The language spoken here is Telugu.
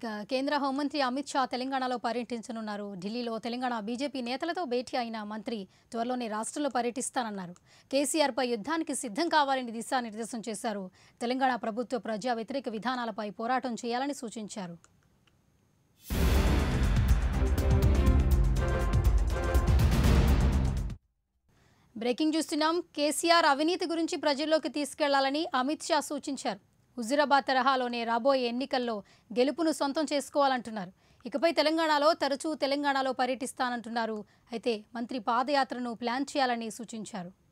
ఇక కేంద్ర హోంమంత్రి అమిత్ షా తెలంగాణలో పర్యటించనున్నారు ఢిల్లీలో తెలంగాణ బీజేపీ నేతలతో భేటీ అయిన మంత్రి త్వరలోనే రాష్ట్రంలో పర్యటిస్తానన్నారు కేసీఆర్పై యుద్ధానికి సిద్ధం కావాలని దిశానిర్దేశం చేశారు తెలంగాణ ప్రభుత్వ ప్రజా వ్యతిరేక విధానాలపై పోరాటం చేయాలని సూచించారు బ్రేకింగ్ చూస్తున్నాం కేసీఆర్ అవినీతి గురించి ప్రజల్లోకి తీసుకెళ్లాలని అమిత్ షా సూచించారు హుజురాబాద్ తరహాలోనే రాబోయే ఎన్నికల్లో గెలుపును సొంతం చేసుకోవాలంటున్నారు ఇకపై తెలంగాణలో తరచూ తెలంగాణలో పర్యటిస్తానంటున్నారు అయితే మంత్రి పాదయాత్రను ప్లాన్ చేయాలని సూచించారు